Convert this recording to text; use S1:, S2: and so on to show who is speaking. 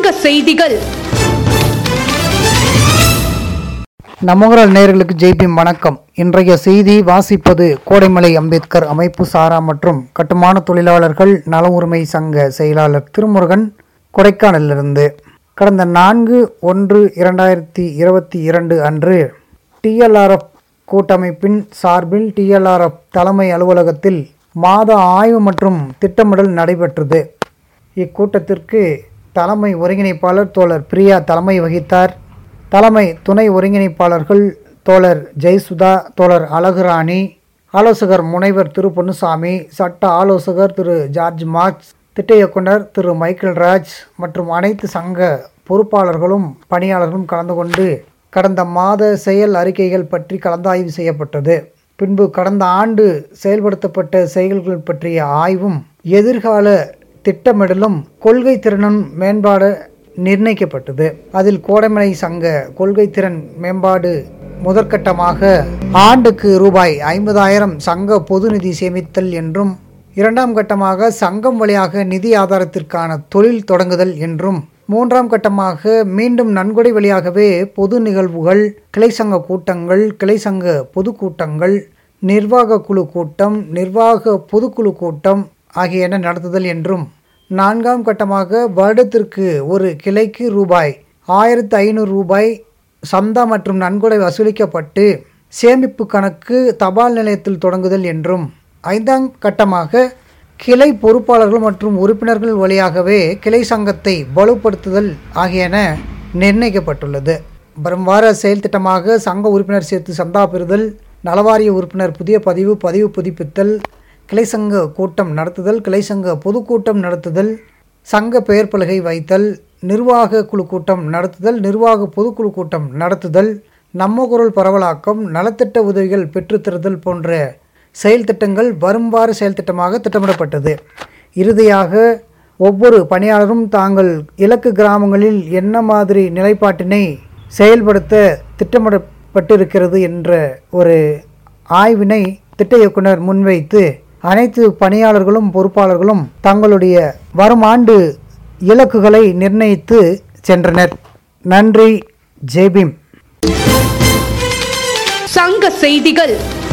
S1: சங்க செய்திகள்
S2: நமோகரல் நேயர்களுக்கு ஜெய்பீம் வணக்கம் இன்றைய செய்தி வாசிப்பது கோடைமலை அம்பேத்கர் அமைப்பு சாரா மற்றும் கட்டுமான தொழிலாளர்கள் நல உரிமை சங்க செயலாளர் திருமுருகன் கொடைக்கானலிருந்து கடந்த நான்கு ஒன்று இரண்டாயிரத்தி இருபத்தி இரண்டு அன்று டிஎல்ஆர்எஃப் கூட்டமைப்பின் சார்பில் டிஎல்ஆர்எஃப் தலைமை அலுவலகத்தில் மாத ஆய்வு மற்றும் திட்டமிடல் நடைபெற்றது இக்கூட்டத்திற்கு தலைமை ஒருங்கிணைப்பாளர் தோழர் பிரியா தலைமை வகித்தார் தலைமை துணை ஒருங்கிணைப்பாளர்கள் தோழர் ஜெயசுதா தோழர் அழகுராணி ஆலோசகர் முனைவர் திரு பொன்னுசாமி சட்ட ஆலோசகர் திரு ஜார்ஜ் மார்க்ஸ் திட்ட இயக்குனர் திரு மைக்கேல் ராஜ் மற்றும் அனைத்து சங்க பொறுப்பாளர்களும் பணியாளர்களும் கலந்து கொண்டு கடந்த மாத செயல் அறிக்கைகள் பற்றி கலந்தாய்வு செய்யப்பட்டது பின்பு கடந்த ஆண்டு செயல்படுத்தப்பட்ட செயல்கள் பற்றிய ஆய்வும் எதிர்கால திட்டமிடலும் கொள்கை திறனும் மேம்பாடு நிர்ணயிக்கப்பட்டது அதில் கோடைமலை சங்க கொள்கை திறன் மேம்பாடு முதற்கட்டமாக ஆண்டுக்கு ரூபாய் ஐம்பதாயிரம் சங்க பொது நிதி சேமித்தல் என்றும் இரண்டாம் கட்டமாக சங்கம் வழியாக நிதி ஆதாரத்திற்கான தொழில் தொடங்குதல் என்றும் மூன்றாம் கட்டமாக மீண்டும் நன்கொடை வழியாகவே பொது நிகழ்வுகள் கிளை சங்க கூட்டங்கள் கிளை சங்க பொதுக்கூட்டங்கள் நிர்வாக குழு கூட்டம் நிர்வாக பொதுக்குழு கூட்டம் ஆகியன நடத்துதல் என்றும் நான்காம் கட்டமாக வருடத்திற்கு ஒரு கிளைக்கு ரூபாய் ஆயிரத்து ஐநூறு ரூபாய் சந்தா மற்றும் நன்கொடை வசூலிக்கப்பட்டு சேமிப்பு கணக்கு தபால் நிலையத்தில் தொடங்குதல் என்றும் ஐந்தாம் கட்டமாக கிளை பொறுப்பாளர்கள் மற்றும் உறுப்பினர்கள் வழியாகவே கிளை சங்கத்தை வலுப்படுத்துதல் ஆகியன நிர்ணயிக்கப்பட்டுள்ளது வரும் வார செயல் திட்டமாக சங்க உறுப்பினர் சேர்த்து சந்தா பெறுதல் நலவாரிய உறுப்பினர் புதிய பதிவு பதிவு புதுப்பித்தல் கிளை சங்க கூட்டம் நடத்துதல் கிளை சங்க பொதுக்கூட்டம் நடத்துதல் சங்க பெயர் பலகை வைத்தல் நிர்வாக குழு கூட்டம் நடத்துதல் நிர்வாக பொதுக்குழு கூட்டம் நடத்துதல் நம்ம குரல் பரவலாக்கம் நலத்திட்ட உதவிகள் பெற்றுத்தருதல் போன்ற செயல் திட்டங்கள் வரும் வார செயல் திட்டமாக திட்டமிடப்பட்டது இறுதியாக ஒவ்வொரு பணியாளரும் தாங்கள் இலக்கு கிராமங்களில் என்ன மாதிரி நிலைப்பாட்டினை செயல்படுத்த திட்டமிடப்பட்டிருக்கிறது என்ற ஒரு ஆய்வினை திட்ட இயக்குனர் முன்வைத்து அனைத்து பணியாளர்களும் பொறுப்பாளர்களும் தங்களுடைய வரும் ஆண்டு இலக்குகளை நிர்ணயித்து சென்றனர் நன்றி ஜெய்பீம்
S1: சங்க செய்திகள்